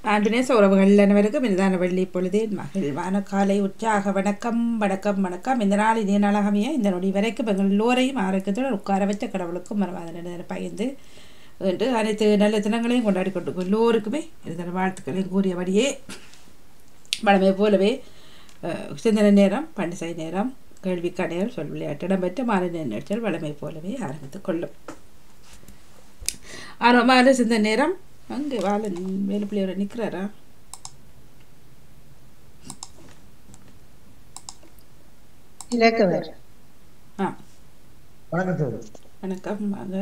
ஆண்டுநேச உறவுகள் அனைவருக்கும் இனிதான வெள்ளி பொழுதே மகிழ்வான காலை உற்சாக வணக்கம் வணக்கம் வணக்கம் இந்த நாள் இதே நாளாகவே இந்த நொடி வரைக்கும் எங்கள் எல்லோரையும் ஆரோக்கியத்துடன் உட்கார வச்ச கடவுளுக்கும் மரவாதன பயந்து என்று அனைத்து நல்ல தினங்களையும் கொண்டாடி கொண்டு எல்லோருக்குமே இதன வாழ்த்துக்களையும் கூறியபடியே வளமை போலவே அஹ், சிந்தனை நேரம் பண்டிசை நேரம் கேள்விக்கா நேரம் சொல் விளையாட்டு இடம்பெற்ற மாலை நிகழ்ச்சிகள் வளமை போலவே ஆரம்பித்துக் கொள்ளும் ஆர்வமான சிந்தனை நேரம் அங்கே வாழன் வேலுப்பிள்ளையோட நிற்கிறாரா இலக்கவர் ஆ வணக்கம் சார் வணக்கம் வாங்க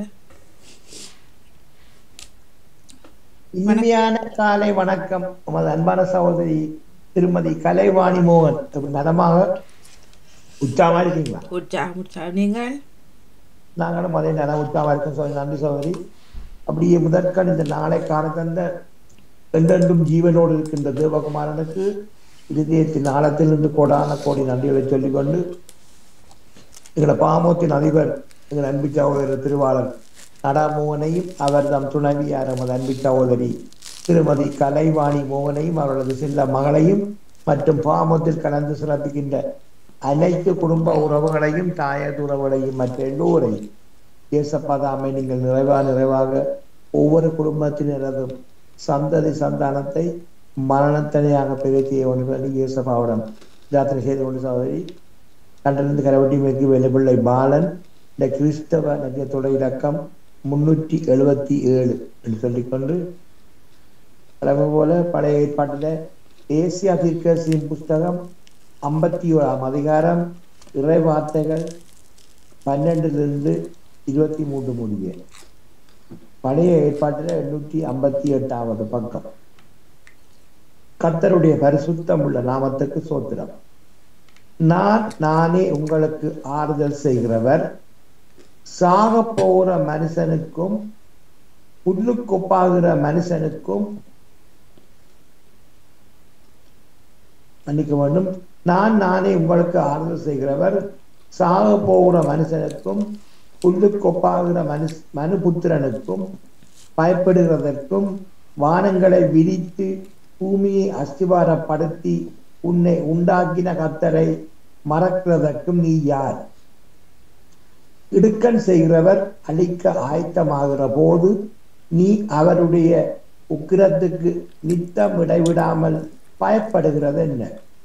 இனிமையான காலை வணக்கம் உமது அன்பான சகோதரி திருமதி கலைவாணி மோகன் இப்படி நலமாக உற்சாகமா இருக்கீங்களா உற்சாகம் உற்சாகம் நீங்கள் நாங்களும் அதே நலம் உற்சாகமா இருக்கோம் சகோதரி நன்றி சகோதரி அப்படியே முதற்கண் இந்த நாளை காண தந்த என்றென்றும் ஜீவனோடு இருக்கின்ற தேவகுமாரனுக்கு இருதயத்தின் ஆழத்திலிருந்து கோடான கோடி நன்றிகளை சொல்லிக்கொண்டு எங்களை பாமோத்தின் அதிபர் எங்கள் அன்பு சகோதரர் திருவாளர் நடாமோகனையும் அவர் தம் துணைவியார் எமது அன்பு சகோதரி திருமதி கலைவாணி மோகனையும் அவரது செல்ல மகளையும் மற்றும் பாமத்தில் கலந்து சிறப்பிக்கின்ற அனைத்து குடும்ப உறவுகளையும் தாயர் உறவுகளையும் மற்ற எல்லோரையும் இயேசப்பாதாமை நீங்கள் நிறைவாக நிறைவாக ஒவ்வொரு குடும்பத்தினரதும் சந்ததி சந்தானத்தை மரணத்தனையாக பெருத்திய ஒன்று இயேசப்பாவிடம் ஜாத்திரை செய்து கொண்டு சகோதரி கண்டிலிருந்து கரவட்டி மேற்கு வெள்ளப்பிள்ளை பாலன் இந்த கிறிஸ்தவ நட்சத்தோட இலக்கம் முன்னூற்றி எழுபத்தி ஏழு என்று சொல்லிக்கொண்டு அதே போல பழைய ஏற்பாட்டில் ஏசியா தீர்க்கதரிசியின் புஸ்தகம் ஐம்பத்தி ஓராம் அதிகாரம் இறை வார்த்தைகள் பன்னெண்டிலிருந்து இருபத்தி மூன்று முடிய பழைய ஏற்பாட்டில் எண்ணூற்றி ஐம்பத்தி எட்டாவது பக்கம் கர்த்தருடைய பரிசுத்தம் உள்ள நாமத்துக்கு சோத்திரம் நான் நானே உங்களுக்கு ஆறுதல் செய்கிறவர் சாக போகிற மனுஷனுக்கும் புல்லுக்கொப்பாகிற மனுஷனுக்கும் மன்னிக்க வேண்டும் நான் நானே உங்களுக்கு ஆறுதல் செய்கிறவர் சாக போகிற மனுஷனுக்கும் புல்லுக்கொப்பாகிற மனு மனுபுத்திரனுக்கும் பயப்படுகிறதற்கும் வானங்களை விரித்து பூமியை அஸ்திவாரப்படுத்தி உன்னை உண்டாக்கின கர்த்தரை மறக்கிறதற்கும் நீ யார் இடுக்கண் செய்கிறவர் அழிக்க ஆயத்தமாகிற போது நீ அவருடைய உக்கிரத்துக்கு நித்தம் இடைவிடாமல் பயப்படுகிறது என்ன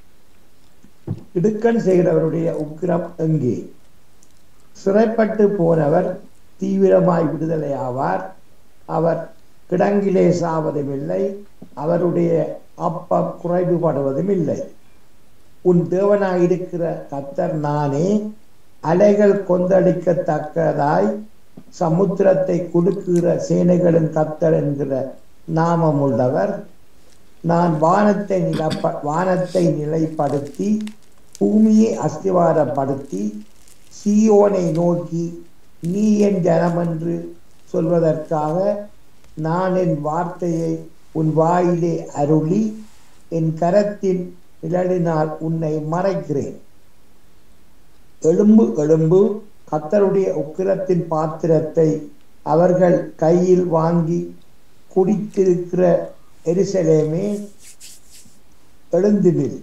இடுக்கண் செய்கிறவருடைய உக்கிரம் எங்கே சிறைப்பட்டு போனவர் தீவிரமாய் விடுதலை ஆவார் அவர் கிடங்கிலே சாவதும் இல்லை அவருடைய அப்பம் குறைவுபடுவதும் இல்லை உன் தேவனாயிருக்கிற கத்தர் நானே அலைகள் கொந்தளிக்கத்தக்கதாய் சமுத்திரத்தை குடுக்குகிற சேனைகளின் கத்தர் என்கிற நாமம் உள்ளவர் நான் வானத்தை நிலப்ப வானத்தை நிலைப்படுத்தி பூமியை அஸ்திவாரப்படுத்தி சீயோனை நோக்கி நீ என் ஜனமென்று சொல்வதற்காக நான் என் வார்த்தையை உன் வாயிலே அருளி என் கரத்தின் நிழலினால் உன்னை மறைக்கிறேன் எலும்பு எலும்பு கத்தருடைய உக்கிரத்தின் பாத்திரத்தை அவர்கள் கையில் வாங்கி குடித்திருக்கிற எருசலேமே எழுந்துவில்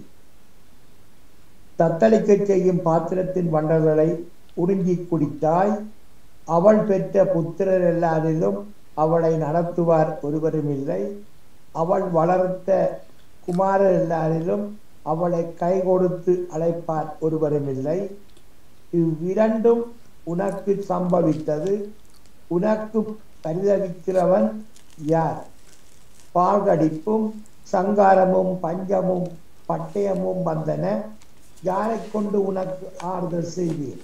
தத்தளிக்கச் செய்யும் பாத்திரத்தின் வண்டல்களை உறிஞ்சி குடித்தாய் அவள் பெற்ற புத்திரர் எல்லாரிலும் அவளை நடத்துவார் ஒருவரும் இல்லை அவள் வளர்த்த குமாரர் எல்லாரிலும் அவளை கை கொடுத்து அழைப்பார் ஒருவரும் இல்லை இவ்விரண்டும் உனக்கு சம்பவித்தது உனக்கு பரிதவிக்கிறவன் யார் பால்கடிப்பும் சங்காரமும் பஞ்சமும் பட்டயமும் வந்தன யாரை கொண்டு உனக்கு ஆறுதல் செய்வீர்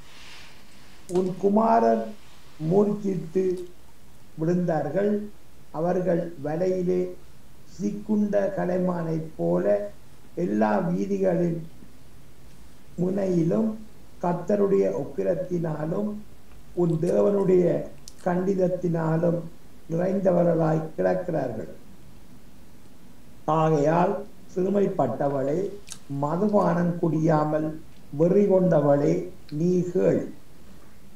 உன் குமாரர் மூர்ச்சித்து விழுந்தார்கள் அவர்கள் வலையிலே சிக்குண்ட கலைமானைப் போல எல்லா வீதிகளின் முனையிலும் கர்த்தருடைய உக்கிரத்தினாலும் உன் தேவனுடைய கண்டிதத்தினாலும் நிறைந்தவர்களாய் கிடக்கிறார்கள் ஆகையால் சிறுமைப்பட்டவளே மதுபானம் குடியாமல் வெறி கொண்டவளே நீ கேள்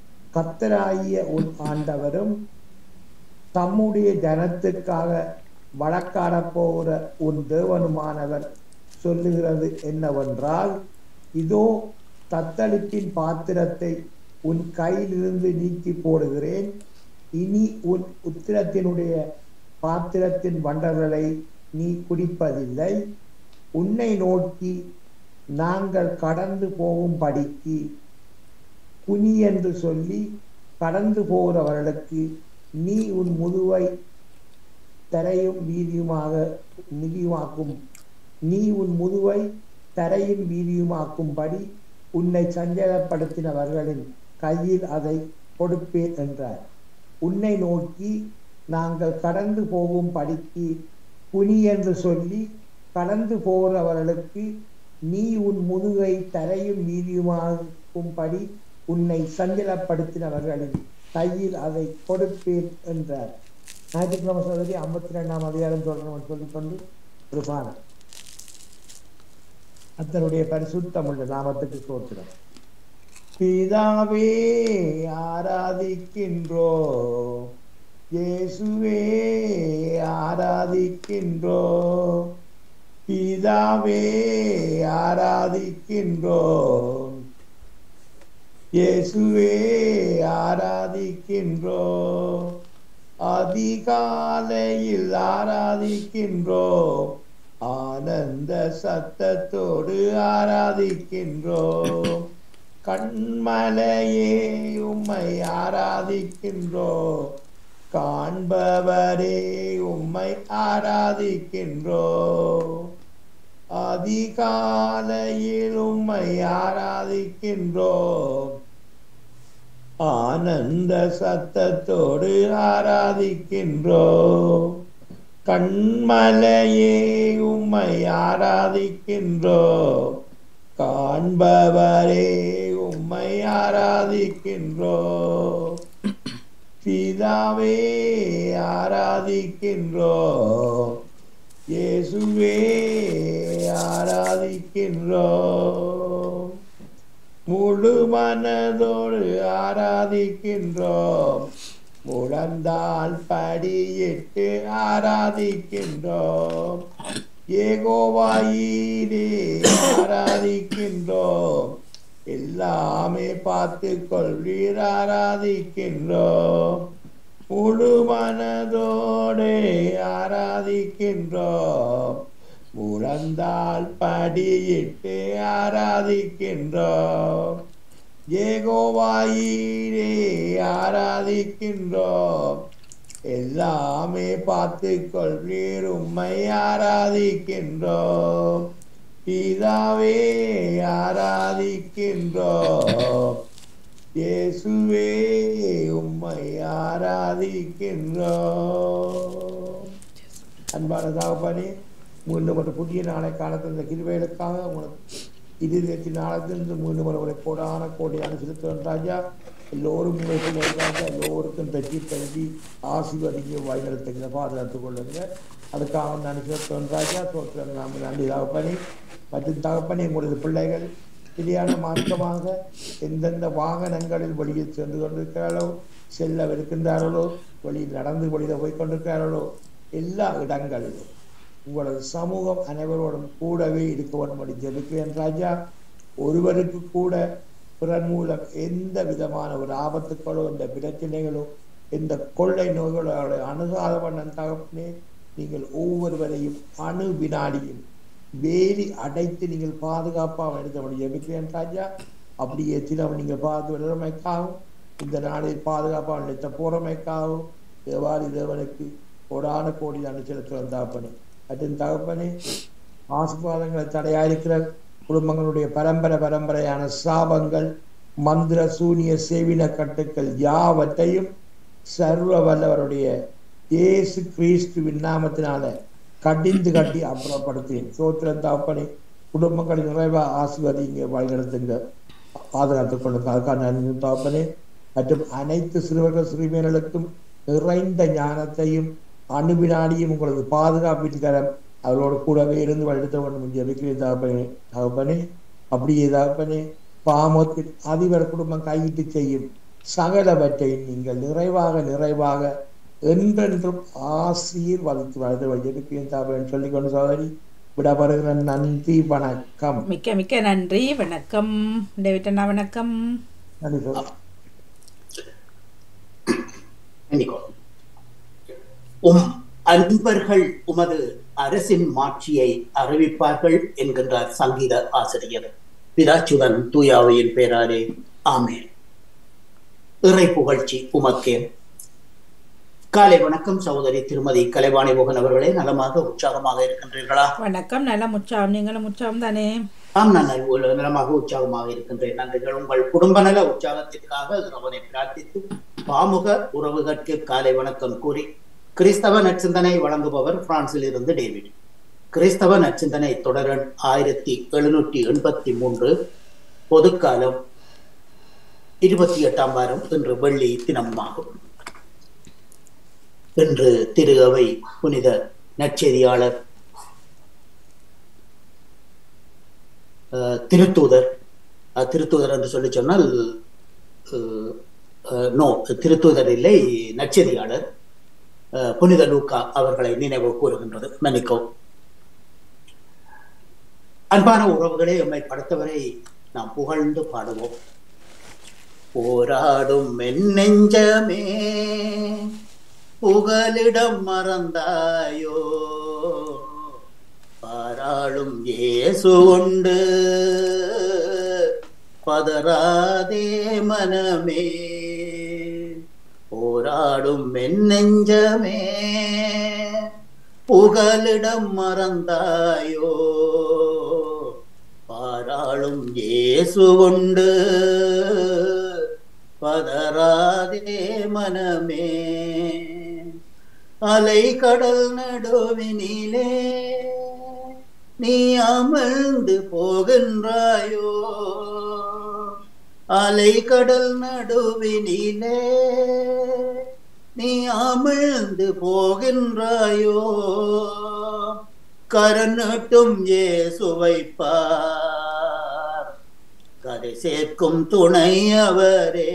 கர்த்தராகிய உன் ஆண்டவரும் தம்முடைய ஜனத்துக்காக வழக்காடப் போகிற உன் தேவனுமானவர் சொல்லுகிறது என்னவென்றால் இதோ தத்தளிப்பின் பாத்திரத்தை உன் கையிலிருந்து நீக்கி போடுகிறேன் இனி உன் உத்திரத்தினுடைய பாத்திரத்தின் வண்டர்களை நீ குடிப்பதில்லை உன்னை நோக்கி நாங்கள் கடந்து போகும் படிக்கு குனி என்று சொல்லி கடந்து போகிறவர்களுக்கு நீ உன் முதுவை தரையும் வீதியுமாக மிதியுமாக்கும் நீ உன் முதுவை தரையும் வீதியுமாக்கும்படி உன்னை சஞ்சலப்படுத்தினவர்களின் கையில் அதை கொடுப்பேன் என்றார் உன்னை நோக்கி நாங்கள் கடந்து போகும் படிக்கு குனி என்று சொல்லி கடந்து போகிறவர்களுக்கு நீ உன் முதுகை தரையும் வீதியுமாக்கும்படி உன்னை சஞ்சலப்படுத்தினவர்களின் கையில் அதை கொடுப்பேன் என்றார் ஞாயிற்றுக்கிழமை சகோதரி ஐம்பத்தி ரெண்டாம் அதிகாரம் சொல்லணும் சொல்லிக்கொண்டு ஒரு பாடம் அத்தனுடைய பரிசுத்தமுள்ள நாமத்துக்கு சோத்திரம் பிதாவே ஆராதிக்கின்றோ இயேசுவே ஆராதிக்கின்றோ பிதாவே ஆராதிக்கின்றோ இயேசுவே ஆராதிக்கின்றோ அதிகாலையில் ஆராதிக்கின்றோ ஆனந்த சத்தத்தோடு ஆராதிக்கின்றோ கண்மலையே உம்மை ஆராதிக்கின்றோ காண்பவரே உம்மை ஆராதிக்கின்றோ அதிகாலையில் உம்மை ஆராதிக்கின்றோ ஆனந்த சத்தத்தோடு ஆராதிக்கின்றோ கண்மலையே உம்மை ஆராதிக்கின்றோ காண்பவரே உம்மை ஆராதிக்கின்றோ பிதாவே ஆராதிக்கின்றோ இயேசுவே ஆராதிக்கின்றோ முழு மனதோடு ஆராதிக்கின்றோம் முழந்தால் படியிட்டு ஆராதிக்கின்றோம் ஏகோவாயிரே ஆராதிக்கின்றோம் எல்லாமே பார்த்து கொள்வீர் ஆராதிக்கின்றோம் முழு மனதோடு ஆராதிக்கின்றோம் முழந்தால் படியிட்டு ஆராதிக்கின்றோம் ஏகோவாயிரே ஆராதிக்கின்றோம் எல்லாமே பார்த்து கொள்வீர் உம்மை ஆராதிக்கின்றோம் பிதாவே ஆராதிக்கின்றோம் இயேசுவே உம்மை ஆராதிக்கின்றோம் அன்பான தகப்பனே மீண்டும் ஒரு புதிய நாளை காலத்தில் இந்த கிருவைகளுக்காக உங்களுக்கு இருதயத்தின் ஆழத்திலிருந்து மீண்டும் ஒரு முறை கோடான கோடியான செலுத்துவன் ராஜா எல்லோரும் உங்களை பிள்ளைகள் ராஜா எல்லோருக்கும் பெற்றி கல்வி ஆசீர்வதிங்க வழிநடத்துங்க பாதுகாத்துக் கொள்ளுங்க அதுக்காக நான் செலுத்துவன் ராஜா தோற்றம் நாம் நன்றி தகப்பனே மற்றும் தகப்பனே உங்களது பிள்ளைகள் சரியான மார்க்கமாக எந்தெந்த வாகனங்களில் வழியில் சென்று கொண்டிருக்கிறார்களோ செல்லவிருக்கின்றார்களோ வழியில் நடந்து வழியில் போய் கொண்டிருக்கிறார்களோ எல்லா இடங்களிலும் உங்களது சமூகம் அனைவரோடும் கூடவே இருக்க வேண்டும் என்று ஜெபிக்கிறேன் ராஜா ஒருவருக்கு கூட பிறர் மூலம் எந்த விதமான ஒரு ஆபத்துக்களோ இந்த பிரச்சனைகளோ எந்த கொள்ளை நோய்களோ அவர்களை அணுகாத வண்ணம் தகப்பனே நீங்கள் ஒவ்வொருவரையும் அணு வினாடியும் வேலி அடைத்து நீங்கள் பாதுகாப்பாக எடுத்தபடி ஜெபிக்கிறேன் ராஜா அப்படியே சிலவன் நீங்கள் பார்த்து விடுறமைக்காகவும் இந்த நாளில் பாதுகாப்பாக நினைத்த போறமைக்காகவும் தேவாரி தேவனுக்கு கோடான கோடி நன்றி செலுத்துவேன் தகப்பனே மற்றும் தகப்பனே ஆசிர்வாதங்களை தடையாயிருக்கிற குடும்பங்களுடைய பரம்பரை பரம்பரையான சாபங்கள் மந்திர சூனிய சேவின கட்டுக்கள் யாவற்றையும் சர்வ வல்லவருடைய இயேசு கிறிஸ்துவின் நாமத்தினால கடிந்து கட்டி அப்புறப்படுத்தேன் சோத்திரம் தாப்பனை குடும்பங்களை நிறைவா ஆசிர்வதிங்க வழிநடத்துங்க பாதுகாத்துக் கொள்ளுங்க அதுக்காக நன்றி தாப்பனே மற்றும் அனைத்து சிறுவர்கள் சிறுமியர்களுக்கும் நிறைந்த ஞானத்தையும் அணுவினாடியும் உங்களது பாதுகாப்பிற்கு கரம் அவரோடு கூடவே இருந்து வழிநடத்த வேண்டும் என்று ஜெபிக்கிறேன் தகப்பனே தகப்பனே அப்படியே தகப்பனே பாமத்தில் அதிபர் குடும்பம் கையிட்டு செய்யும் சகலவற்றை நீங்கள் நிறைவாக நிறைவாக என்றென்றும் ஆசீர்வதித்து வாழ்ந்து வழியிருப்பேன் தாபேன் சொல்லிக்கொண்டு சகோதரி விடப்படுகிற நன்றி வணக்கம் மிக்க மிக்க நன்றி வணக்கம் டேவிட் அண்ணா வணக்கம் நன்றி சகோதரி எண்ணிக்கோ உம் அன்பர்கள் உமது அரசின் மாட்சியை அறிவிப்பார்கள் என்கின்றார் சங்கீத ஆசிரியர் பிதாச்சுதன் தூயாவையின் பேராரே ஆமேன் இறை புகழ்ச்சி உமக்கே காலை வணக்கம் சகோதரி திருமதி கலைவாணி மோகன் அவர்களே நலமாக உற்சாகமாக இருக்கின்றீர்களா வணக்கம் நல்ல முச்சாம் நீங்களும் முச்சாம் தானே ஆம் நான் நல்~ நலமாக உற்சாகமாக இருக்கின்றேன் நன்றிகள் உங்கள் குடும்ப நல உற்சாகத்திற்காக இறைவனை பிரார்த்தித்து பாமுக உறவுகளுக்கு காலை வணக்கம் கூறி கிறிஸ்தவ நற்சிந்தனை வழங்குபவர் பிரான்சில் இருந்து டேவிட் கிறிஸ்தவ நற்சிந்தனை தொடரன் ஆயிரத்தி எழுநூற்றி எண்பத்தி மூன்று பொதுக்காலம் இருபத்தி எட்டாம் வாரம் இன்று வெள்ளி தினமாகும் இன்று திரு அவை புனித நற்செய்தியாளர் அஹ், திருத்தூதர் அஹ், திருத்தூதர் என்று சொல்லி சொன்னால் அஹ், அஹ், நோ திருத்தூதர் இல்லை நற்செய்தியாளர் அஹ், புனித லூக்கா அவர்களை நினைவு கூறுகின்றது மன்னிக்கோ அன்பான உறவுகளே எம்மை படைத்தவரை நாம் புகழ்ந்து பாடுவோம் போராடும் என் நெஞ்சமே புகலிடம் மறந்தாயோ பாராளும் இயேசு உண்டு பதறாதே மனமே போராடும் என் நெஞ்சமே புகலிடம் மறந்தாயோ பாராளும் இயேசு உண்டு பதறாதே மனமே அலை கடல் நடுவினிலே நீ அமர்ந்து போகின்றாயோ அலை கடல் நடுவினிலே நீ அமிழ்ந்து போகின்றாயோ கரநட்டும் இயேசுவை பார் கரை சேர்க்கும் துணை அவரே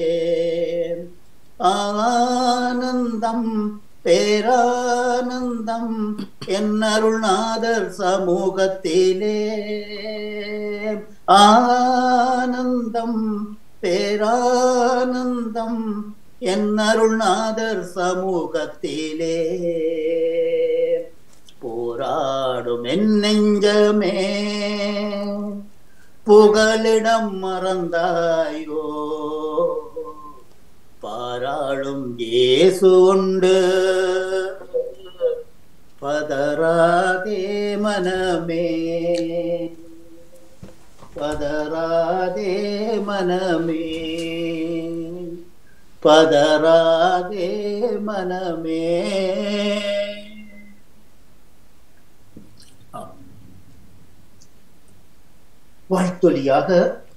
ஆனந்தம் பேரானந்தம் என் அருள்நாதர் சமூகத்திலே ஆனந்தம் பேரானந்தம் என் அருள்நாதர் சமூகத்திலே போராடும் என் நெஞ்சமே புகலிடம் மறந்தாயோ பாராளும் இயேசு உண்டு பதறாதே மனமே பதறாதே மனமே பதறாதே மனமே ஆம். வாழ்த்தொலியாக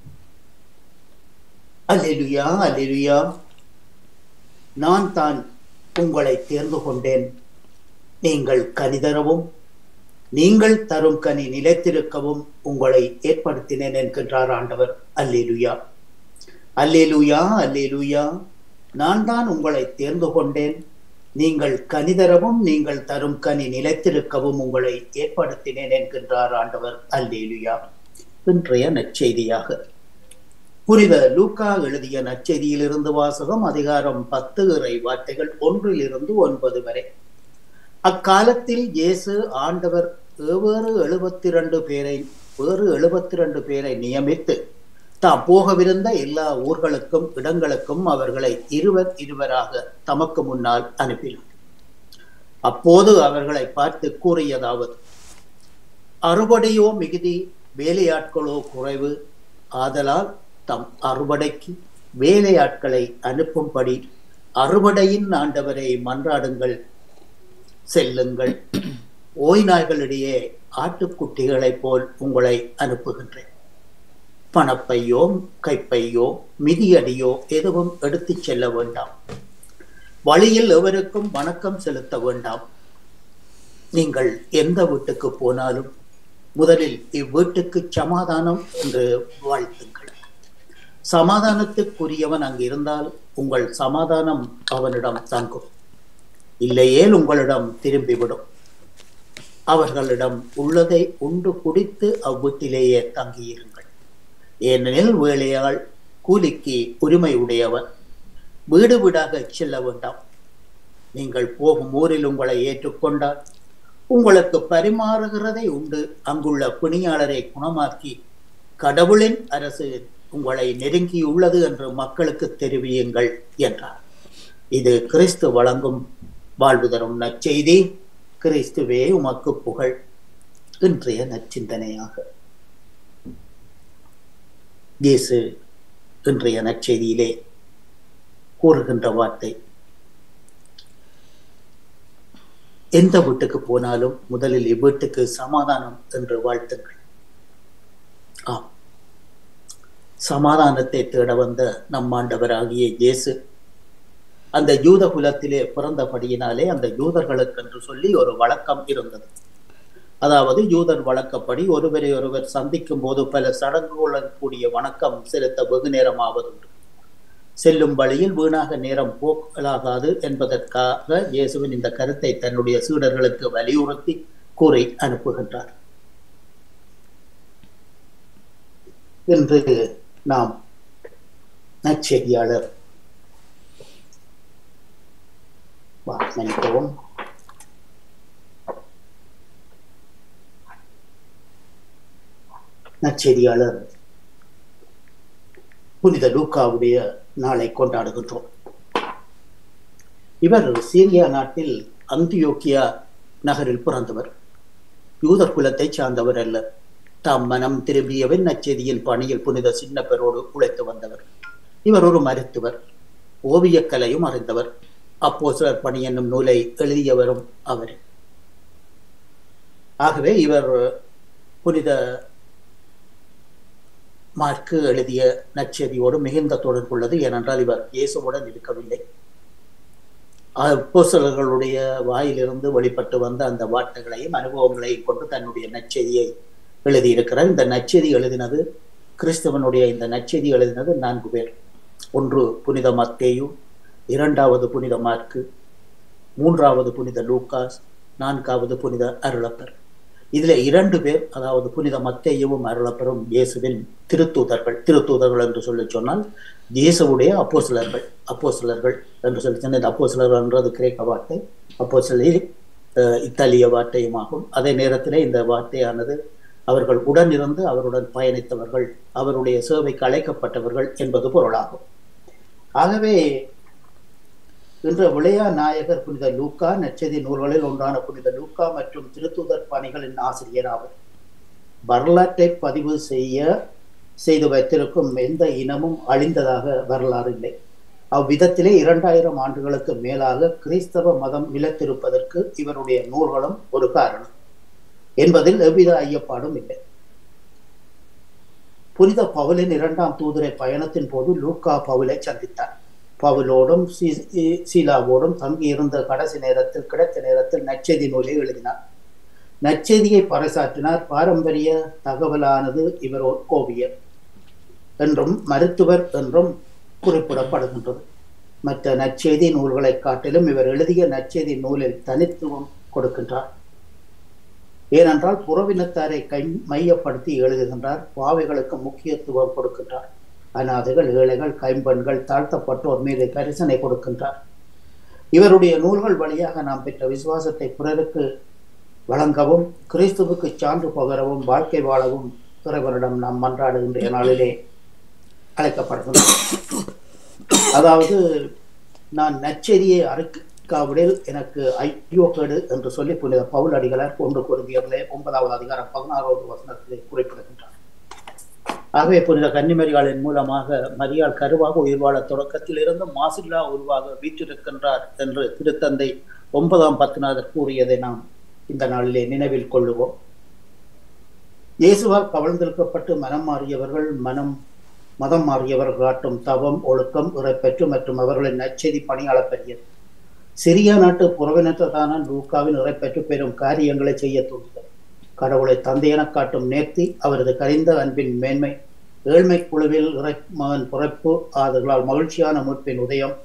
அல்லேலுயா அல்லேலுயா நான் தான் உங்களை தேர்ந்து கொண்டேன் நீங்கள் கனிதரவும் நீங்கள் தரும் கனி நிலைத்திருக்கவும் உங்களை ஏற்படுத்தினேன் என்கின்றார் ஆண்டவர் அல்லேலுயா அல்லேலுயா அல்லேலுயா நான் தான் உங்களை தேர்ந்து கொண்டேன் நீங்கள் கனிதரவும் நீங்கள் தரும் கனி நிலைத்திருக்கவும் உங்களை ஏற்படுத்தினேன் என்கின்றார் ஆண்டவர் அல்லேலுயா இன்றைய நற்செய்தியாக புனித லூக்கா எழுதிய நற்செய்தியிலிருந்து வாசகம் அதிகாரம் பத்து இறை வார்த்தைகள் ஒன்றிலிருந்து ஒன்பது வரை அக்காலத்தில் இயேசு ஆண்டவர் வேறு எழுபத்தி ரெண்டு பேரை வேறு எழுபத்தி ரெண்டு பேரை நியமித்து தாம் போகவிருந்த எல்லா ஊர்களுக்கும் இடங்களுக்கும் அவர்களை இருவர் இருவராக தமக்கு முன்னால் அனுப்பினார் அப்போது அவர்களை பார்த்து கூறியதாவது அறுவடையோ மிகுதி வேலையாட்களோ குறைவு ஆதலால் தம் அறுவடைக்கு வேலையாட்களை அனுப்பும்படி அறுவடையின் ஆண்டவரை மன்றாடுங்கள் செல்லுங்கள் ஓய் நாய்களிடையே ஆட்டுக்குட்டிகளைப் போல் உங்களை அனுப்புகின்றேன் பணப்பையோ கைப்பையோ மிதியடியோ எதுவும் எடுத்துச் செல்ல வேண்டாம் வழியில் எவருக்கும் வணக்கம் செலுத்த வேண்டாம் நீங்கள் எந்த வீட்டுக்கு போனாலும் முதலில் இவ்வீட்டுக்கு சமாதானம் என்று வாழ்த்துங்கள் சமாதானத்துக்குரியவன் அங்கு இருந்தால் உங்கள் சமாதானம் அவனிடம் தங்கும் இல்லையேல் உங்களிடம் திரும்பிவிடும் அவர்களிடம் உள்ளதை உண்டு குடித்து அவ்வீட்டிலேயே தங்கியிருங்கள் ஏனெனில் வேலையாள் கூலிக்கு உரிமை உடையவர் வீடு வீடாக செல்ல வேண்டாம் நீங்கள் போகும் ஊரில் உங்களை ஏற்றுக்கொண்டால் உங்களுக்கு பரிமாறுகிறதை உண்டு அங்குள்ள பிணியாளரை குணமாக்கி கடவுளின் அரசு உங்களை நெருங்கியுள்ளது என்று மக்களுக்கு தெரிவியுங்கள் என்றார் இது கிறிஸ்து வழங்கும் வாழ்வு தரும் நற்செய்தி கிறிஸ்துவே உமக்கு புகழ் இன்றைய நற்சிந்தனையாக இயேசு இன்றைய நற்செய்தியிலே கூறுகின்ற வார்த்தை எந்த வீட்டுக்கு போனாலும் முதலில் இவ்வீட்டுக்கு சமாதானம் என்று வாழ்த்துங்கள் ஆம் சமாதானத்தை தேட வந்த நம் ஆண்டவராகிய இயேசு அந்த யூத குலத்திலே பிறந்தபடியினாலே அந்த யூதர்களுக்கு என்று சொல்லி ஒரு வழக்கம் இருந்தது அதாவது யூதர் வழக்கப்படி ஒருவரை ஒருவர் சந்திக்கும் போது பல சடங்குகளுடன் கூடிய வணக்கம் செலுத்த வெகு நேரமாவதுண்டு செல்லும் வழியில் வீணாக நேரம் போக்கலாகாது என்பதற்காக இயேசுவின் இந்த கருத்தை தன்னுடைய சீடர்களுக்கு வலியுறுத்தி கூறி அனுப்புகின்றார் இன்று நாம் நற்செய்தியாளர் வா, மன்னிக்கவும் நற்செய்தியாளர் புனித லூக்காவுடைய நாளை கொண்டாடுகின்றோம் இவர் சீரியா நாட்டில் அந்தியோக்கியா நகரில் பிறந்தவர் யூதர் குலத்தை சார்ந்தவர் அல்ல தாம் மனம் திரும்பியவன் நச்செய்தியின் பணியில் புனித சின்ன பெரோடு உழைத்து வந்தவர் இவர் ஒரு மருத்துவர் ஓவியக்கலையும் அறிந்தவர் அப்போ சிலர் பணி என்னும் நூலை எழுதியவரும் அவர் ஆகவே இவர் புனித மார்க்கு எழுதிய நற்செய்தியோடு மிகுந்த தொடர்புள்ளது ஏனென்றால் இவர் இயேசுவுடன் இருக்கவில்லை அப்போஸ்தலர்களுடைய வாயிலிருந்து வெளிப்பட்டு வந்த அந்த வார்த்தைகளையும் அனுபவங்களையும் கொண்டு தன்னுடைய நற்செய்தியை எழுதியிருக்கிறார் இந்த நற்செய்தி எழுதினது கிறிஸ்தவனுடைய இந்த நற்செய்தி எழுதினது நான்கு பேர் ஒன்று புனித மத்தேயு இரண்டாவது புனித மார்க்கு மூன்றாவது புனித லூக்காஸ் நான்காவது புனித அருளப்பர் இதுல இரண்டு பேர் அதாவது புனித மத்தேயுவும் அருளப்பரும் இயேசுவின் திருத்தூதர்கள் திருத்தூதர்கள் என்று சொல்லி சொன்னால் இயேசுவுடைய அப்போசிலர்கள் அப்போசிலர்கள் என்று சொல்லி சொன்ன அப்போசிலர்கள் என்றது கிரேக்க வார்த்தை அப்போசிலில் இத்தாலிய வார்த்தையுமாகும் அதே நேரத்திலே இந்த வார்த்தையானது அவர்கள் உடன் இருந்து அவருடன் பயணித்தவர்கள் அவருடைய சேவைக்கு அழைக்கப்பட்டவர்கள் என்பது பொருளாகும் ஆகவே இன்று விளையா நாயகர் புனித லூக்கா நச்சதி நூல்களில் ஒன்றான புனித லூக்கா மற்றும் திருத்துதர் பணிகளின் ஆசிரியர் ஆவர் வரலாற்றை பதிவு செய்ய செய்து வைத்திருக்கும் எந்த இனமும் அழிந்ததாக வரலாறு இல்லை அவ்விதத்திலே இரண்டாயிரம் ஆண்டுகளுக்கு மேலாக கிறிஸ்தவ மதம் நிலைத்திருப்பதற்கு இவருடைய நூல்களும் ஒரு காரணம் என்பதில் எவ்வித ஐயப்பாடும் இல்லை புனித பவுலின் இரண்டாம் தூதுரை பயணத்தின் போது லூக்கா பவுலை சந்தித்தார் பவுலோடும் சீலாவோடும் தங்கியிருந்த கடைசி நேரத்தில் கிடைத்த நேரத்தில் நற்செய்தி நூலை எழுதினார் நற்செய்தியை பறைசாற்றினார் பாரம்பரிய தகவலானது இவர் ஒரு கோவியர் என்றும் மருத்துவர் என்றும் குறிப்பிடப்படுகின்றது மற்ற நற்செய்தி நூல்களை காட்டிலும் இவர் எழுதிய நற்செய்தி நூலில் தனித்துவம் கொடுக்கின்றார் ஏனென்றால் புறவினத்தாரை கை மையப்படுத்தி எழுதுகின்றார் பாவைகளுக்கு முக்கியத்துவம் கொடுக்கின்றார் அநாதைகள் ஏழைகள் கைம்பெண்கள் தாழ்த்தப்பட்டோர் மீது கரிசனை கொடுக்கின்றார் இவருடைய நூல்கள் வழியாக நாம் பெற்ற விசுவாசத்தை பிறருக்கு வழங்கவும் கிறிஸ்துவுக்கு சான்று பகரவும் வாழ்க்கை வாழவும் இறைவனிடம் நாம் மன்றாடுகின்ற நாளிலே அழைக்கப்படுகின்றோம் அதாவது நான் நச்செய்தியை அறுக்காவிடில் எனக்கு ஐயோ கேடு என்று சொல்லி புனித பவுல் அடிகளார் கொண்டு பொருந்தியவர்களே ஒன்பதாவது அதிகாரம் பதினாறாவது வசனத்திலே குறிப்பிடுகின்றார் ஆகவே புனித கன்னிமரியாளின் மூலமாக மரியாள் கருவாக உயிர் வாழ தொடக்கத்தில் இருந்து மாசில்லா உருவாக வீற்றிருக்கின்றார் என்று திருத்தந்தை ஒன்பதாம் பத்துநாதர் கூறியதை நாம் இந்த நாளிலே நினைவில் கொள்ளுவோம் இயேசுவால் கவழ்ந்திருக்கப்பட்டு மனம் மாறியவர்கள் மனம் மதம் மாறியவர்கள் காட்டும் தவம் ஒழுக்கம் இறைப்பற்று மற்றும் அவர்களின் நச்செய்தி பணியாளர் பெரியது சிறிய நாட்டு புறவினத்தான லூக்காவின் இறைப்பற்று பெறும் காரியங்களை செய்ய தூண்டுகிறது கடவுளை தந்தையென காட்டும் நேர்த்தி அவரது கரிந்த அன்பின் மேன்மை ஏழ்மை குழுவில் இறை மகன் பிறப்பு ஆதலால் மகிழ்ச்சியான மீட்பின் உதயம்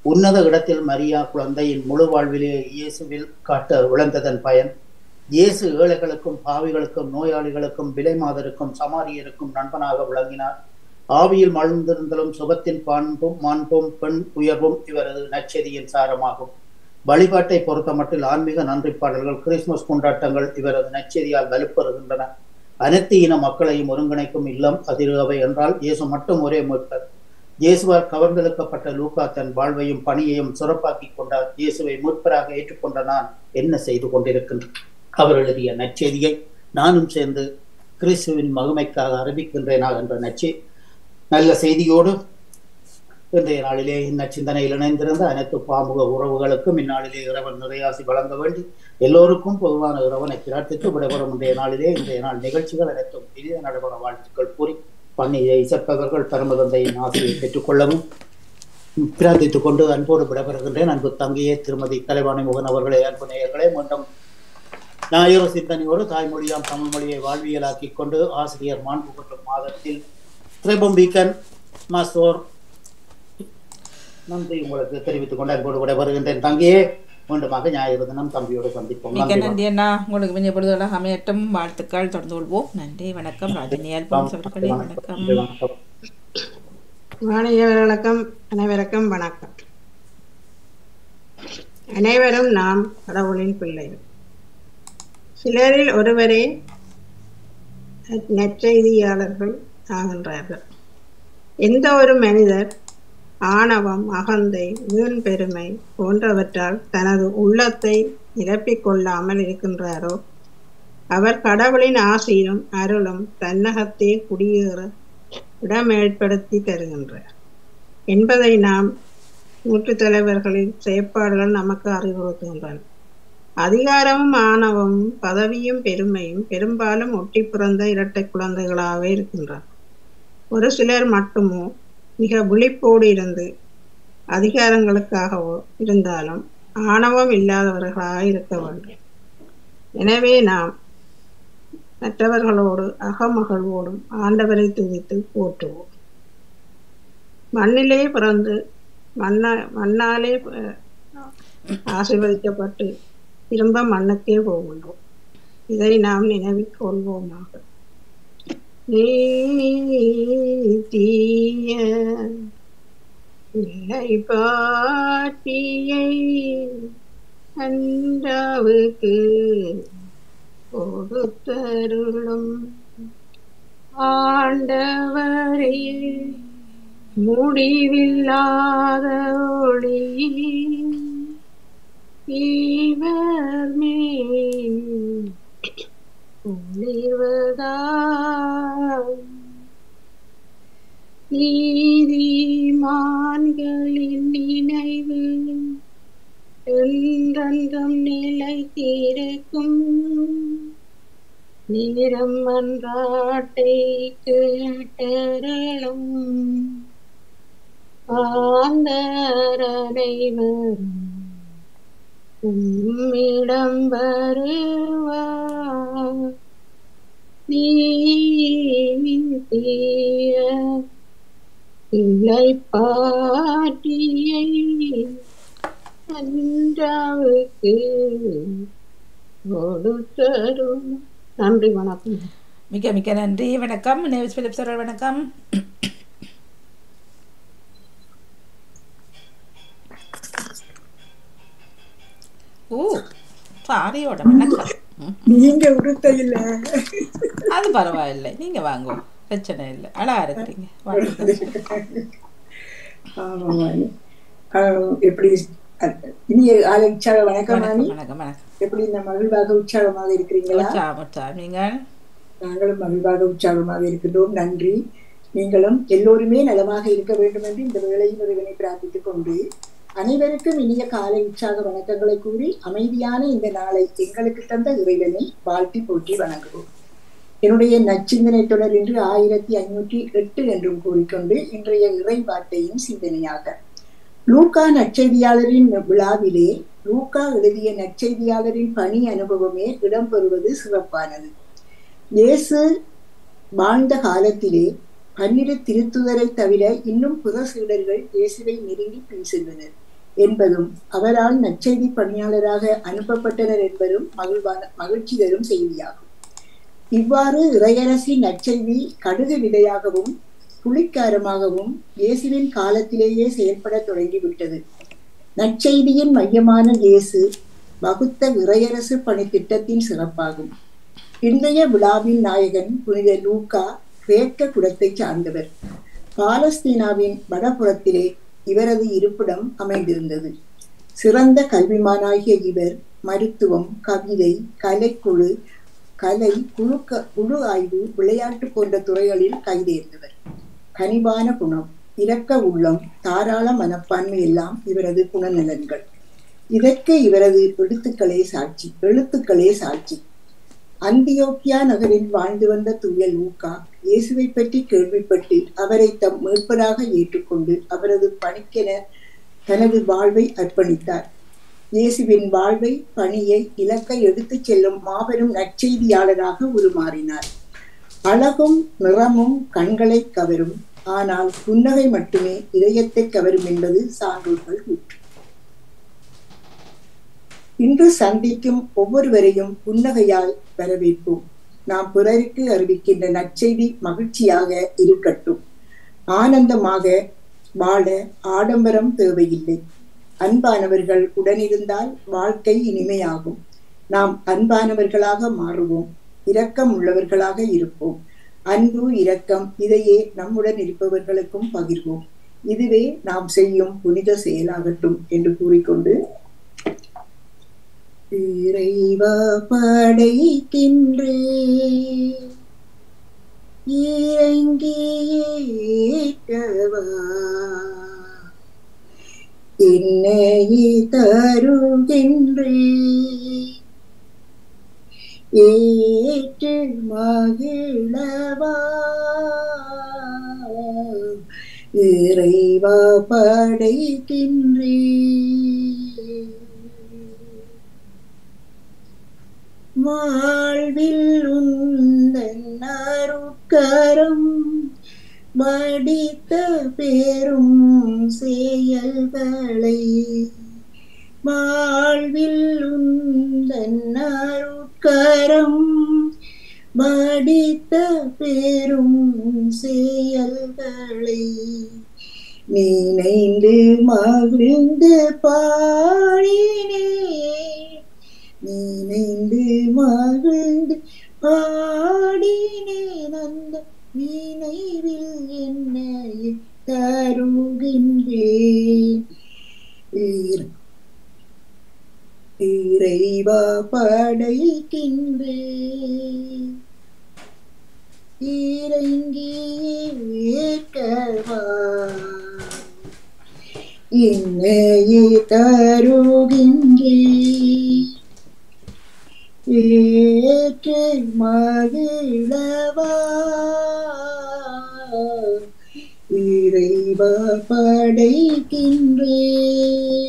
உன்னத இடத்தில் மரியா குழந்தையின் முழு வாழ்விலே இயேசுவில் காட்ட விளந்ததன் பயன் இயேசு ஏழைகளுக்கும் பாவிகளுக்கும் நோயாளிகளுக்கும் விலைமாதருக்கும் சமாரியருக்கும் நண்பனாக விளங்கினார் ஆவியில் மழ்ந்திருந்தலும் சுகத்தின் பான்பும் மாண்பும் பெண் உயர்வும் இவரது நச்செதியின் சாரமாகும் வழிபாட்டை பொறுத்தமட்டில் ஆன்மீக நன்றி பாடல்கள் கிறிஸ்துமஸ் கொண்டாட்டங்கள் இவரது நச்செதியால் வலுப்பெறுகின்றன அனைத்து இன மக்களையும் ஒருங்கிணைக்கும் இல்லம் அதிருகவை என்றால் இயேசு மட்டும் ஒரே மீட்பர் இயேசுவால் கவர்ந்தெழுக்கப்பட்ட லூக்கா தன் வாழ்வையும் பணியையும் சிறப்பாக்கி கொண்டார் இயேசுவை மீட்பராக ஏற்றுக்கொண்ட நான் என்ன செய்து கொண்டிருக்கின்றேன் அவர் எழுதிய நற்செய்தியை நானும் சேர்ந்து கிறிஸ்துவின் மகிமைக்காக அறிவிக்கின்றேனா என்ற நச்சு நல்ல செய்தியோடு இன்றைய நாளிலே இந்த சிந்தனையில் இணைந்திருந்த அனைத்து பாமுக உறவுகளுக்கும் இந்நாளிலே இறைவன் நிறையாசி வழங்க வேண்டி எல்லோருக்கும் பொதுவான இறைவனை பிரார்த்தித்து விடைபெறும் இன்றைய நாளிலே இன்றைய நாள் நிகழ்ச்சிகள் அனைத்தும் இனிய நடைபெற வாழ்த்துக்கள் கூறி பணியை இசைப்பவர்கள் பரமதந்தையின் ஆசையை பெற்றுக்கொள்ளவும் பிரார்த்தித்துக் கொண்டு அன்போடு விடைபெறுகின்றேன் அன்பு தங்கையே திருமதி கலைவாணி முகன் அவர்களே அன்பு நேயர்களே மீண்டும் ஞாயிறு சிந்தனையோடு தாய்மொழியாம் தமிழ் மொழியை வாழ்வியலாக்கி கொண்டு ஆசிரியர் மாண்பு பெற்ற மாதத்தில் திரைபம் வீக்கன் மாஸ்டோர் நன்றி உங்களுக்கு தெரிவித்துக் கொண்டு அன்போடு விடைபெறுகின்றேன் தங்கியே மீண்டுமாக ஞாயிறு தினம் தம்பியோடு சந்திப்போம் மிக்க நன்றி நன்றி அண்ணா உங்களுக்கு மிக பொழுதுகளாக அமையட்டும் வாழ்த்துக்கள் தொடர்ந்து கொள்வோம் நன்றி வணக்கம் ராஜினி அல்போன்ஸ் அவர்களே வணக்கம் நன்றி, வணக்கம் வாணியவர்களுக்கும் அனைவருக்கும் வணக்கம் அனைவரும் நாம் கடவுளின் பிள்ளைகள் சிலரில் ஒருவரே நற்செய்தியாளர்கள் ஆகின்றார்கள் எந்த ஒரு மனிதர் ஆணவம் அகந்தை வீண் பெருமை போன்றவற்றால் தனது உள்ளத்தை நிரப்பிக் கொள்ளாமல் இருக்கின்றாரோ அவர் கடவுளின் ஆசையும் அருளும் தன்னகத்தே குடியேற இடம் ஏற்படுத்தி தருகின்றார் என்பதை நாம் நூற்று தலைவர்களின் செயற்பாடுகள் நமக்கு அறிவுறுத்துகின்றன அதிகாரமும் ஆணவமும் பதவியும் பெருமையும் பெரும்பாலும் ஒட்டி பிறந்த இரட்டை குழந்தைகளாகவே இருக்கின்றன ஒரு சிலர் மட்டுமோ மிக விழிப்போடு இருந்து அதிகாரங்களுக்காகவோ இருந்தாலும் ஆணவம் இல்லாதவர்களாக இருக்க வேண்டும் எனவே நாம் மற்றவர்களோடு அகமகிழ்வோடும் ஆண்டவரை துதித்து போற்றுவோம் மண்ணிலே பிறந்து மண்ணா மண்ணாலே அஹ், ஆசீர்வதிக்கப்பட்டு திரும்ப மண்ணுக்கே போகின்றோம் இதை நாம் நினைவில் கொள்வோமாக நீதிய இல்லை பாட்டியை அன்றாவுக்கு கொடுத்தருளும் ஆண்டவரே முடிவில்லாத ஒளி இவர் மேல் ஒளிர்வதாய் நீதிமான்களின் நினைவு என்றென்றும் நிலைத்திருக்கும் நேரம் மன்றாட்டை கேட்டரளும் ஆந்தர் அனைவரும் உம்மிடம் வருவார் நீவின் தீர இல்லை பாட்டியை அன்றாவுக்கு கொடுத்தரும் நன்றி வணக்கம் மிக்க மிக்க நன்றி வணக்கம் நேவிஸ் பிலிப்ஸ் அவர்கள் வணக்கம் ஓ சாரியோட வணக்கம் ம், நீங்க உடுத்த இல்ல அது பரவாயில்லை நீங்க வாங்க பிரச்சனை இல்லை அழகா இருக்கிறீங்க வாழ்த்துக்கள். ஆமா ஆஹ் எப்படி அஹ், இனிய காலை உற்சாக வணக்கம் மாமி வணக்கம் வணக்கம் வணக்கம் எப்படி இந்த மகிழ்வாக உற்சாகமாக இருக்கிறீங்களா உற்சாகம் உற்சாகம் நீங்கள் நாங்களும் மகிழ்வாக உற்சாகமாக இருக்கின்றோம் நன்றி நீங்களும் எல்லோருமே நலமாக இருக்க வேண்டும் என்று இந்த வேளையில் இறைவனை பிரார்த்தித்துக் கொண்டு அனைவருக்கும் இனிய காலை உற்சாக வணக்கங்களை கூறி அமைதியான இந்த நாளை எங்களுக்கு தந்த இறைவனை வாழ்த்தி போற்றி வணங்குவோம் என்னுடைய நச்சிந்தனை தொடர் என்று ஆயிரத்தி ஐநூற்றி எட்டு என்றும் கூறிக்கொண்டு இன்றைய இறை வார்த்தையின் சிந்தனையாக லூக்கா நற்செய்தியாளரின் விழாவிலே லூக்கா எழுதிய நற்செய்தியாளரின் பணி அனுபவமே இடம்பெறுவது சிறப்பானது இயேசு வாழ்ந்த காலத்திலே பன்னிரு திருத்துதரை தவிர இன்னும் புற சீடர்கள் இயேசுவை நெருங்கி பின் சென்றனர் என்பதும் அவரால் நற்செய்தி பணியாளராக அனுப்பப்பட்டனர் என்பதும் மகிழ்வான மகிழ்ச்சி தரும் செய்தியாகும் இவ்வாறு இறையரசின் நற்செய்தி கடுகு விதையாகவும் புளிக்காரமாகவும் இயேசுவின் காலத்திலேயே செயல்பட தொடங்கிவிட்டது நற்செய்தியின் மையமான இயேசு வகுத்த இறையரசு பணி திட்டத்தின் சிறப்பாகும் இன்றைய விழாவின் நாயகன் புனித லூக்கா கிரேக்க குலத்தை சார்ந்தவர் பாலஸ்தீனாவின் வடபுறத்திலே இவரது இருப்பிடம் அமைந்திருந்தது சிறந்த கல்விமானாகிய இவர் மருத்துவம் கவிதை கலைக்குழு கலை குழுக்க குழு ஆய்வு விளையாட்டு போன்ற துறைகளில் கைதேர்ந்தவர் கனிவான குணம் இரக்க உள்ளம் தாராள மனப்பான்மை எல்லாம் இவரது குணநலன்கள் இதற்கு இவரது எழுத்துக்களே சாட்சி எழுத்துக்களே சாட்சி அந்தியோக்கியா நகரில் வாழ்ந்து வந்த தூய லூக்கா இயேசுவை பற்றி கேள்விப்பட்டு அவரை தம் மீட்பராக ஏற்றுக்கொண்டு அவரது பணிக்கென தனது வாழ்வை அர்ப்பணித்தார் இயேசுவின் வாழ்வை பணியை இலக்கை எடுத்துச் செல்லும் மாபெரும் நற்செய்தியாளராக உருமாறினார் அழகும் நிறமும் கண்களை கவரும் ஆனால் புன்னகை மட்டுமே இதயத்தை கவரும் என்பது சான்றோர்கள் கூற்று இன்று சந்திக்கும் ஒவ்வொருவரையும் புன்னகையால் வரவேற்போம் நாம் பிறருக்கு அறிவிக்கின்ற நற்செய்தி மகிழ்ச்சியாக இருக்கட்டும் ஆனந்தமாக வாழ ஆடம்பரம் தேவையில்லை அன்பானவர்கள் உடனிருந்தால் வாழ்க்கை இனிமையாகும் நாம் அன்பானவர்களாக மாறுவோம் இரக்கம் உள்ளவர்களாக இருப்போம் அன்பு இரக்கம் இதையே நம்முடன் இருப்பவர்களுக்கும் பகிர்வோம் இதுவே நாம் செய்யும் புனித செயலாகட்டும் என்று கூறிக்கொண்டு இறைவா படைக்கின்றே இறங்கியேற்றவா என்னையே தருகின்றே ஏற்று மகிழவா இறைவா படைக்கின்றே வாழ்வில் உந்தன் அருட்கரம் வடித்த பெரும் செயல்களை வாழ்வில் உந்தன் அருட்கரம் வடித்த பெரும் செயல்களை நினைந்து மகிழ்ந்து பாடினே நினைந்து மகிழ்ந்து பாடினேன் அந்த நினைவில் என்னை தருகின்றேன் இற- இறைவா படைக்கின்றேன் இறங்கி ஏற்கவா என்னையே தருகின்றேன் ஏற்று மகிழவா இறைவா படைக்கின்றேன்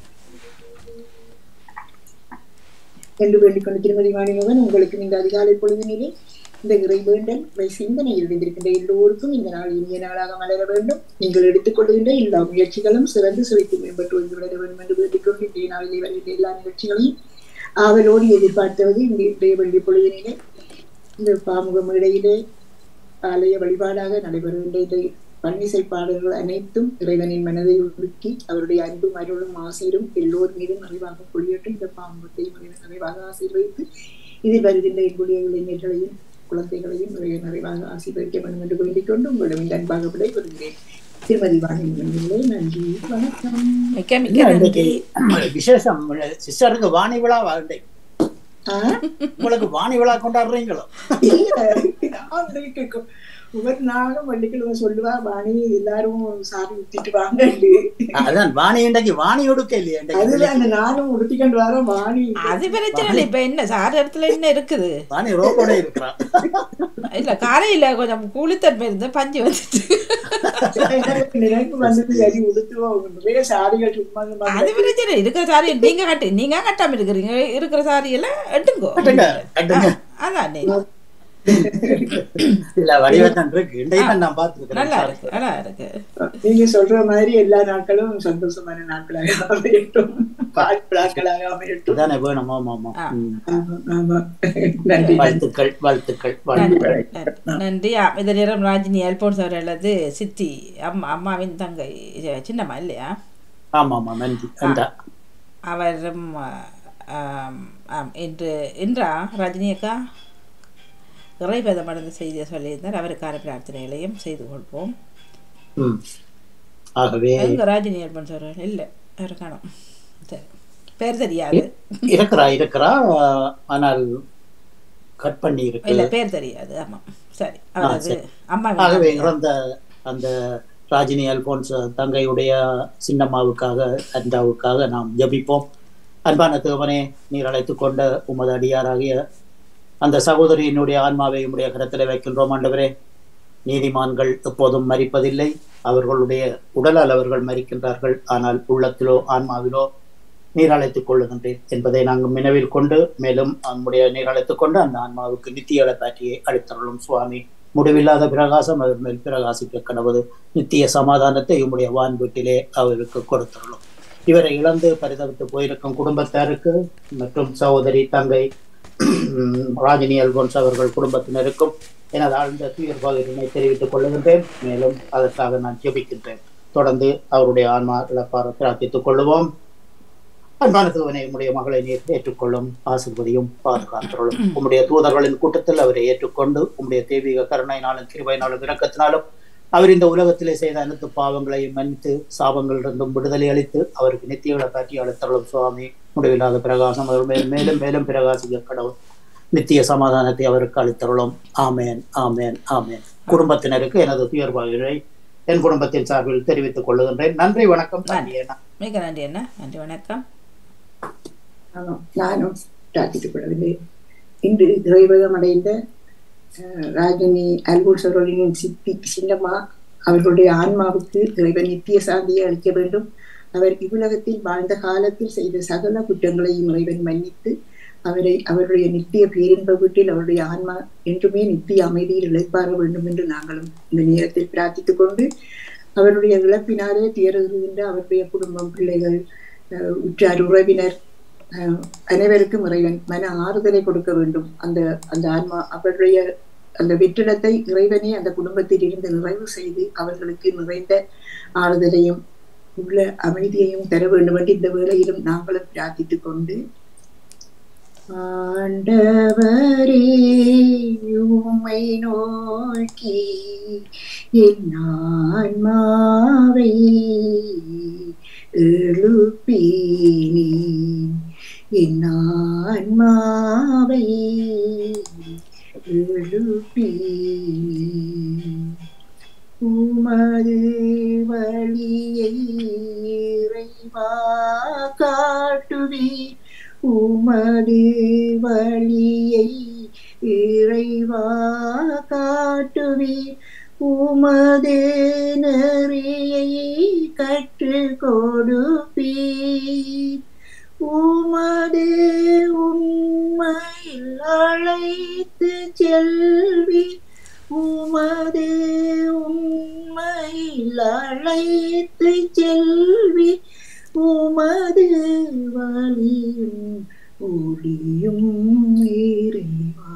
என்று வேண்டிக்கொண்டு திருமதி வாணிமகன் உங்களுக்கு இந்த அதிகாலை பொழுதினிலே இந்த இறை வேண்டல் இறை சிந்தனையில் இருந்திருக்கின்ற எல்லோருக்கும் இந்த நாள் இனிய நாளாக மலர வேண்டும் நீங்கள் எடுத்துக்கொள்கின்ற எல்லா முயற்சிகளும் சிறந்து சிறைத்து மேம்பட்டு வந்து விட வேண்டும் என்று வேண்டிக்கொண்டு இன்றைய நாளிலே வருகின்ற எல்லா நிகழ்ச்சிகளையும் ஆவலோடு எதிர்பார்த்தவது இந்த இன்றைய வெள்ளி பொழுதினிலே இந்த பாமுக மேடையிலே ஆலய வழிபாடாக நடைபெறுகின்ற இந்த பன்னிசை பாடல்கள் அனைத்தும் இறைவனின் மனதை உருக்கி அவருடைய அன்பும் அருளும் ஆசீரும் எல்லோர் மீதும் நிறைவாக பொழியட்டும் இந்த பாமுகத்தை இறைவன் நிறைவாக ஆசீர்வதித்து இதில் வருகின்ற எங்களுடைய இளைஞர்களையும் குழந்தைகளையும் இறைவன் நிறைவாக ஆசீர்வதிக்க வேண்டும் என்று வேண்டிக் கொண்டு உங்களிடம் இந்த அன்பாக விடைபெறுகிறேன் திருமதி வாணிமணிகளே நன்றி வணக்கம் மிக்க மிக்க நன்றி விசேஷம் சிஸ்டருக்கு வாணி விழா வாழ்ந்தே ஆ? உங்களுக்கு வாணி விழா கொண்டாடுறீங்களோ இல்ல நான் இன்றைக்கு கொ- ஒவ்வொரு நாளும் வெள்ளிக்கிழமை சொல்லுவா வாணி எல்லாரும் சாமி ஊத்திட்டு வாங்கண்டு அதான் வாணி இன்றைக்கு வாணி ஒடுக்க இல்லையா இன்றைக்கு அதுல அந்த நானும் உடுத்திக்கொண்டு வர வாணி அது பிரச்சனை இல்லை இப்ப என்ன சார் இடத்துல என்ன இருக்குது வாணி ரோப்போட இருக்கிறான் இல்ல காரையில கொஞ்சம் கூலித்தன்மை இருந்து பஞ்சு வந்துட்டு எனக்கு நினைப்பு வந்தது சரி உடுத்துவோம் நிறைய சாரிகள் சும்மா சும்மா அது பிரச்சனை இருக்கிற சாரி நீங்க கட்டு நீங்க கட்டாம இருக்கிறீங்க இருக்கிற சாரி எல்லாம் எடுங்கோ கட்டுங்க கட்டுங்க அதானே இல்ல வடிவத்தான் இருக்கு இன்றைக்கு நான் பார்த்துருக்கிறேன் நல்லா இருக்கு நல்லா இருக்கு நீங்க சொல்ற மாதிரி எல்லா நாட்களும் சந்தோஷமான நாட்களாக அமையட்டும் நாட்களாக அமையட்டும் தானே வேணும் ஆமா ஆமா ஆ. ம். ஆமா ஆமா நன்றி வாழ்த்துக்கள் வாழ்த்துக்கள் நன்றி வாழ்த்துக்கள் நன்றி. நன்றி ஆ, இந்த நேரம் ராஜினி அல்போன்ஸ் அவர்களது சித்தி அம்மா அம்மாவின் தங்கை இது சின்னம்மா இல்லையா ஆமா ஆமா நன்றி அந்த அவரும் ஆம், ஆம் இன்று இன்றா ரஜினி அக்கா இறைபதம் அடைந்த செய்தியை சொல்லியிருந்தார் அவருக்கான பிரார்த்தனைகளையும் செய்து கொள்வோம் ம். ஆகவே எங்க ராஜினி அல்போன்ஸ் அவர்கள் இல்லை அவர் காணோம் சரி பேர் தெரியாது இருக்கிறா இருக்கிறா ஆனால் கட் பண்ணி இருக்கு இல்லை பேர் தெரியாது ஆமாம் சரி அவரது சரி. அம்மா ஆகவே இறந்த அந்த ராஜினி அல்போன்ஸ் தங்கையுடைய சின்னம்மாவுக்காக அண்டாவுக்காக நாம் ஜபிப்போம் அன்பான தேவனே நீர் அழைத்து கொண்ட உமது அடியாராகிய அந்த சகோதரியினுடைய ஆன்மாவை உம்முடைய கரத்தில் வைக்கின்றோம் ஆண்டவரே நீதிமான்கள் எப்போதும் மரிப்பதில்லை அவர்களுடைய உடலால் அவர்கள் மரிக்கின்றார்கள் ஆனால் உள்ளத்திலோ ஆன்மாவிலோ நீர் அழைத்துக் கொள்ளுகின்றேன் என்பதை நாங்கள் நினைவில் கொண்டு மேலும் நம்முடைய நீர் அழைத்துக் கொண்டு அந்த ஆன்மாவுக்கு நித்திய இழப்பாற்றியை அளித்தருளும் சுவாமி முடிவில்லாத பிரகாசம் அவர் மேல் பிரகாசிக்க கடவுது நித்திய சமாதானத்தை உம்முடைய வான் வீட்டிலே அவருக்கு கொடுத்தருளும் இவரை இழந்து பரிதவித்து போயிருக்கும் குடும்பத்தாருக்கு மற்றும் சகோதரி தங்கை ராஜினி அல்போன்ஸ் அவர்கள் குடும்பத்தினருக்கும் எனது ஆழ்ந்த துயர் பகிர்வினை தெரிவித்துக் கொள்ளுகின்றேன் மேலும் அதற்காக நான் ஜெபிக்கின்றேன் தொடர்ந்து அவருடைய ஆன்மா இழப்பார பிரார்த்தித்துக் கொள்ளுவோம் அன்பான தேவனை உம்முடைய மகளை நீர் ஏற்றுக்கொள்ளும் ஆசிர்வதியும் பாதுகாத்தருளும் உம்முடைய தூதர்களின் கூட்டத்தில் அவரை ஏற்றுக்கொண்டு உம்முடைய தெய்வீக கருணையினாலும் கிருபையினாலும் இரக்கத்தினாலும் அவர் இந்த உலகத்திலே செய்த அனைத்து பாவங்களையும் மன்னித்து சாபங்களிலிருந்தும் விடுதலை அளித்து அவருக்கு நித்திய காட்டி அளித்தருளும் சுவாமி முடிவில்லாத பிரகாசம் அவர் மேல் மேலும் மேலும் பிரகாசிக்க கடவுள் நித்திய சமாதானத்தை அவருக்கு அளித்தருளும் ஆமேன் ஆமேன் ஆமேன் குடும்பத்தினருக்கு எனது துயர்வாகளை என் குடும்பத்தின் சார்பில் தெரிவித்துக் கொள்ளுகின்றேன் நன்றி வணக்கம் நன்றி அண்ணா. மிக நன்றி என்ன நன்றி வணக்கம் ஆமாம் நானும் பிரார்த்தித்துக் கொள்ளவில்லை இன்று இறைவகம் அடைந்த அஹ், ராகினி அல்போன்ஸ் அவர்களின் சித்தி சின்னம்மா அவர்களுடைய ஆன்மாவுக்கு இறைவன் நித்திய சாந்தியை அளிக்க வேண்டும் அவர் இவ்வுலகத்தில் வாழ்ந்த காலத்தில் செய்த சகல குற்றங்களையும் இறைவன் மன்னித்து அவரை அவருடைய நித்திய பேரின்ப வீட்டில் அவருடைய ஆன்மா என்றுமே நித்திய அமைதியில் இழைப்பார வேண்டும் என்று நாங்களும் இந்த நேரத்தில் பிரார்த்தித்துக் கொண்டு அவருடைய இழப்பினாலே துயருகின்ற அவருடைய குடும்பம் பிள்ளைகள் அஹ், உற்றார் உறவினர் அஹ், அனைவருக்கும் இறைவன் மன ஆறுதலை கொடுக்க வேண்டும் அந்த அந்த ஆன்மா அவருடைய அந்த வெற்றிடத்தை இறைவனே அந்த குடும்பத்தில் இருந்து நிறைவு செய்து அவர்களுக்கு நிறைந்த ஆறுதலையும் உள்ள அமைதியையும் தர வேண்டும் என்று இந்த வேளையிலும் நாங்களும் பிரார்த்தித்துக் கொண்டு ஆண்டவரே உம்மை நோக்கி என் ஆன்மாவை எழுப்பினேன் என் ஆன்மாவை எழுப்பினேன் உமது வழியை இறைவா காட்டுவீர் உமது வழியை இறைவா காட்டுவீர் உமது நெறியை கற்றுக் கொடுப்பீர் உமது உண்மையில் அழைத்து செல்வீர் உமது உண்மையில் அழைத்து செல்வி உமது வழியும் ஒளியும் இறைவா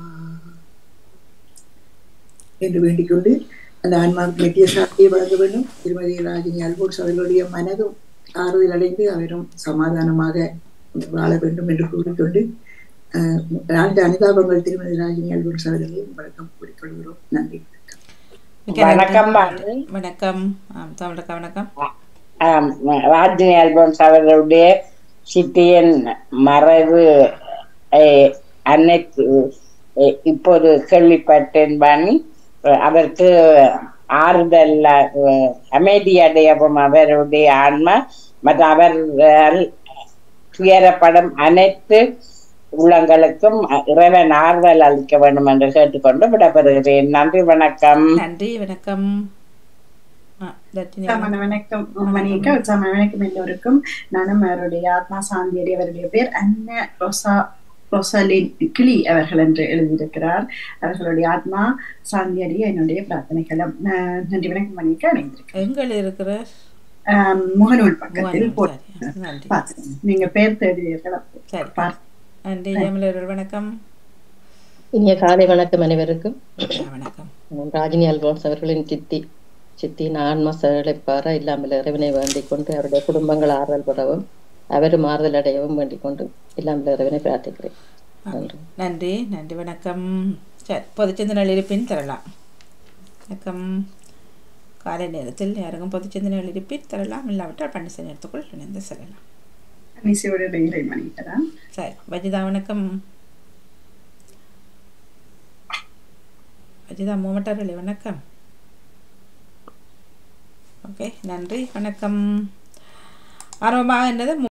என்று வேண்டிக் கொண்டு அந்த ஆன்மாவுக்கு நித்திய சாத்தியை வழங்க வேண்டும் திருமதி ராஜினி அல்போன்ஸ் அவர்களுடைய மனதும் ஆறுதல் அடைந்து அவரும் சமாதானமாக வாழ வேண்டும் என்று கூறிக்கொண்டு அஹ், ஆழ்ந்த அனுதாபங்கள் திருமதி ராஜினி அல்போன்ஸ் அவர்களையும் வணக்கம் கூறிக்கொள்கிறோம் நன்றி மிக்க நன்றி. வணக்கம் பாரதி. வணக்கம் ஆம் தமிழக்கா வணக்கம் ஆம், ராஜினி அல்போன்ஸ் அவர்களுடைய சிட்டியின் மறைவு eh, அன்னைக்கு eh, இப்போது கேள்விப்பட்டேன் பாணி அஹ், அவருக்கு ஆறுதல் அஹ், அமைதியடையவும் அவருடைய ஆன்மா மற்றும் அவரால் துயரப்படும் அனைத்து உள்ளங்களுக்கும் இறைவன் ஆறுதல் அளிக்க வேண்டும் என்று கேட்டுக்கொண்டு விடப்பெறுகிறேன் நன்றி வணக்கம் நன்றி வணக்கம் ஆ, தர்ஷினி உற்சாகமான வணக்கம் மணிக்கு உற்சாகமான வணக்கம் எல்லோருக்கும் நானும் அவருடைய ஆத்மா சாந்தி அடைய அவருடைய பேர் அன்ன ரோசா ரொசலின் கிளி அவர்கள் என்று எழுதியிருக்கிறார் அவர்களுடைய ஆத்மா சாந்தியடைய என்னுடைய பிரார்த்தனைகளும் அஹ், நன்றி வணக்கம் மணிக்கு அணைந்திருக்கிறேன் எங்கள் இருக்கிற ஆம், முகநூல் பக்கத்தில் முகநூல், போட்டு சரி. நன்றி பார்த்தேன். நீங்க பேர் தேடுவீர்கள் அப்போ. சரி பார்த்து. நன்றி ஜெயமலர் வணக்கம் இனிய காலை வணக்கம் அனைவருக்கும் வணக்கம் ராஜினி அல்போன்ஸ் அவர்களின் சித்தி சித்தியின் ஆன்மா சரளைப்பார இல்லாமல் இறைவனை வேண்டிக் கொண்டு அவருடைய குடும்பங்கள் ஆறுதல் பெறவும் அவரும் ஆறுதல் அடையவும் வேண்டிக் கொண்டு இல்லாமல் இறைவனை பிரார்த்திக்கிறேன் நன்றி நன்றி நன்றி வணக்கம் சரி பொதுச்சந்திரன் இருப்பின் தரலாம் வணக்கம் காலை நேரத்தில் யாருக்கும் பொதுச்சந்திரன் இருப்பின் தரலாம் இல்லாவிட்டால் பண்டிசை நேரத்துக்குள் இணைந்து செல்லலாம் அனிசையோட இறை மணிக்கிறேன் சரி வஜிதா வணக்கம் வஜிதா மூமட்டாரலி வணக்கம் ஓகே நன்றி வணக்கம் ஆர்வமாக என்னது